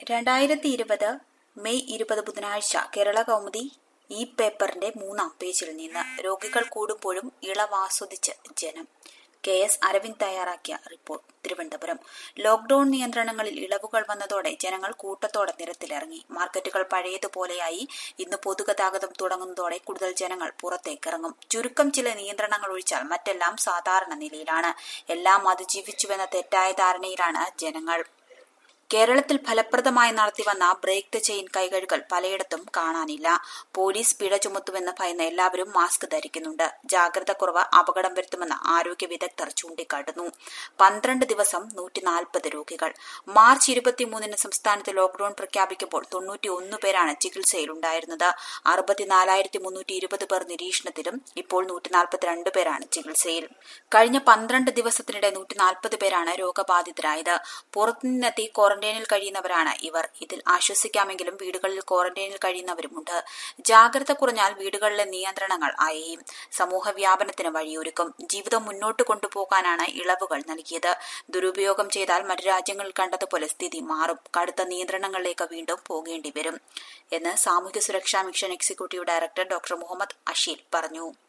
രണ്ടായിരത്തി ഇരുപത് മെയ് ഇരുപത് ബുധനാഴ്ച കേരള കൗമുദി ഈ പേപ്പറിന്റെ മൂന്നാം പേജിൽ നിന്ന് രോഗികൾ കൂടുമ്പോഴും ഇളവാസ്വദിച്ച് ജനം കെ എസ് അരവിന്ദ് തയ്യാറാക്കിയ റിപ്പോർട്ട് തിരുവനന്തപുരം ലോക്ഡൌൺ നിയന്ത്രണങ്ങളിൽ ഇളവുകൾ വന്നതോടെ ജനങ്ങൾ കൂട്ടത്തോടെ നിരത്തിലിറങ്ങി മാർക്കറ്റുകൾ പഴയതുപോലെയായി ഇന്ന് പൊതുഗതാഗതം തുടങ്ങുന്നതോടെ കൂടുതൽ ജനങ്ങൾ പുറത്തേക്കിറങ്ങും ചുരുക്കം ചില നിയന്ത്രണങ്ങൾ ഒഴിച്ചാൽ മറ്റെല്ലാം സാധാരണ നിലയിലാണ് എല്ലാം അതിജീവിച്ചുവെന്ന തെറ്റായ ധാരണയിലാണ് ജനങ്ങൾ കേരളത്തിൽ ഫലപ്രദമായി നടത്തിവന്ന ബ്രേക്ക് ദ ചെയിൻ കൈകഴുകൽ പലയിടത്തും കാണാനില്ല പോലീസ് പിഴ ചുമത്തുമെന്ന് ഭയന്ന് എല്ലാവരും മാസ്ക് ധരിക്കുന്നുണ്ട് ജാഗ്രത കുറവ് അപകടം വരുത്തുമെന്ന് ആരോഗ്യ വിദഗ്ധർ ചൂണ്ടിക്കാട്ടുന്നു പന്ത്രണ്ട് ദിവസം നൂറ്റി നാൽപ്പത് രോഗികൾ മാർച്ച് ഇരുപത്തിമൂന്നിന് സംസ്ഥാനത്ത് ലോക്ഡൌൺ പ്രഖ്യാപിക്കുമ്പോൾ തൊണ്ണൂറ്റി ഒന്ന് പേരാണ് ചികിത്സയിലുണ്ടായിരുന്നത് അറുപത്തിനാലായിരത്തി മുന്നൂറ്റി ഇരുപത് പേർ നിരീക്ഷണത്തിലും ഇപ്പോൾ നൂറ്റി നാൽപ്പത്തിരണ്ട് പേരാണ് ചികിത്സയിൽ കഴിഞ്ഞ പന്ത്രണ്ട് ദിവസത്തിനിടെ നൂറ്റി നാൽപ്പത് പേരാണ് രോഗബാധിതരായത് പുറത്തുനിന്നെത്തി ക്വാറന്റൈനിൽ കഴിയുന്നവരാണ് ഇവർ ഇതിൽ ആശ്വസിക്കാമെങ്കിലും വീടുകളിൽ ക്വാറന്റൈനിൽ കഴിയുന്നവരുമുണ്ട് ജാഗ്രത കുറഞ്ഞാൽ വീടുകളിലെ നിയന്ത്രണങ്ങൾ അയയും സമൂഹ വ്യാപനത്തിന് വഴിയൊരുക്കും ജീവിതം മുന്നോട്ട് കൊണ്ടുപോകാനാണ് ഇളവുകൾ നൽകിയത് ദുരുപയോഗം ചെയ്താൽ മറ്റു രാജ്യങ്ങളിൽ കണ്ടതുപോലെ സ്ഥിതി മാറും കടുത്ത നിയന്ത്രണങ്ങളിലേക്ക് വീണ്ടും പോകേണ്ടി വരും എന്ന് സാമൂഹ്യ സുരക്ഷാ mission executive director doctor Muhammad Asheel പറഞ്ഞു